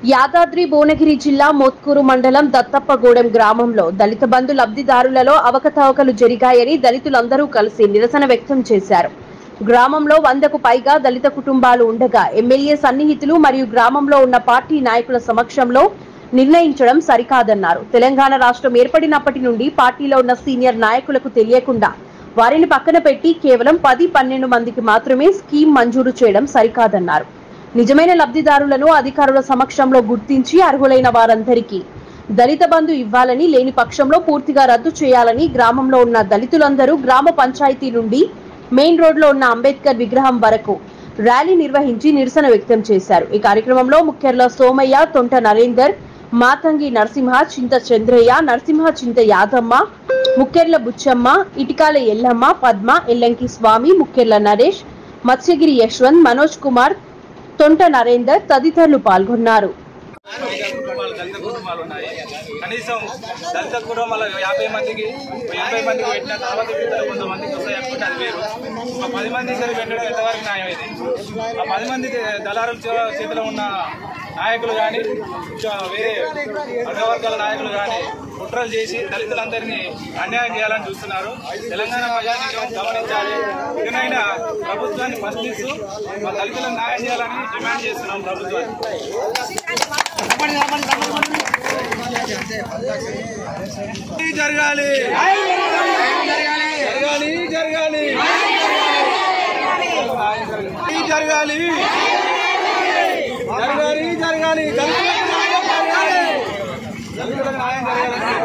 యాదాద్రి భువనగిరి జిల్లా మోత్కూరు మండలం దత్తప్పగూడెం గ్రామంలో దళిత బంధు లబ్ధిదారులలో అవకతవకలు జరిగాయని దళితులందరూ కలిసి నిరసన వ్యక్తం చేశారు గ్రామంలో వందకు పైగా దళిత కుటుంబాలు ఉండగా ఎమ్మెల్యే సన్నిహితులు మరియు గ్రామంలో ఉన్న పార్టీ నాయకుల సమక్షంలో నిర్ణయించడం సరికాదన్నారు తెలంగాణ రాష్ట్రం ఏర్పడినప్పటి నుండి పార్టీలో ఉన్న సీనియర్ నాయకులకు తెలియకుండా వారిని పక్కన పెట్టి కేవలం పది పన్నెండు మందికి మాత్రమే స్కీమ్ మంజూరు చేయడం సరికాదన్నారు నిజమైన లబ్ధిదారులను అధికారుల సమక్షంలో గుర్తించి అర్హులైన వారందరికీ దళిత బంధు ఇవ్వాలని లేని పక్షంలో పూర్తిగా రద్దు చేయాలని గ్రామంలో ఉన్న దళితులందరూ గ్రామ పంచాయతీ నుండి మెయిన్ రోడ్లో ఉన్న అంబేద్కర్ విగ్రహం వరకు ర్యాలీ నిర్వహించి నిరసన వ్యక్తం చేశారు ఈ కార్యక్రమంలో ముఖ్యర్ల సోమయ్య తొంట నరేందర్ మాతంగి నరసింహ చింత చంద్రయ్య నరసింహ చింత యాదమ్మ ముక్కెర్ల బుచ్చమ్మ ఇటికాల ఎల్లమ్మ పద్మ ఎల్లంకి స్వామి ముక్కెర్ల నరేష్ మత్స్యగిరి యశ్వంత్ మనోజ్ కుమార్ తొంట నరేందర్ తదితరులు పాల్గొన్నారు కుటుంబాలు దళిత కుటుంబాలు ఉన్నాయి కనీసం దళిత కుటుంబాలు యాభై మందికి ఒక ఎనభై మందికి పెట్టిన తర్వాత మిగతా కొంతమందికి వస్తాయి అనుకుంటే అది వేరు ఒక పది మందికి సరి పెట్టడం ఎంతవరకు న్యాయం ఇది ఆ పది మంది దళారుల చే- చేతిలో ఉన్న నాయకులు కానీ వేరే అగ్రవర్గాల నాయకులు కానీ కుట్రలు చేసి దళితులందరినీ అన్యాయం చేయాలని చూస్తున్నారు తెలంగాణ ప్రజానికం గమనించాలి ఇకనైనా ప్రభుత్వాన్ని ప్రశ్నిస్తూ మా దళితులను న్యాయం చేయాలని డిమాండ్ చేస్తున్నాం ప్రభుత్వాన్ని జరగాలి జరగాలి జరగాలి జరగాలి జరగాలి జరగాలి దళితులకు న్యాయం జరగాలి దళితులకు న్యాయం జరగాలి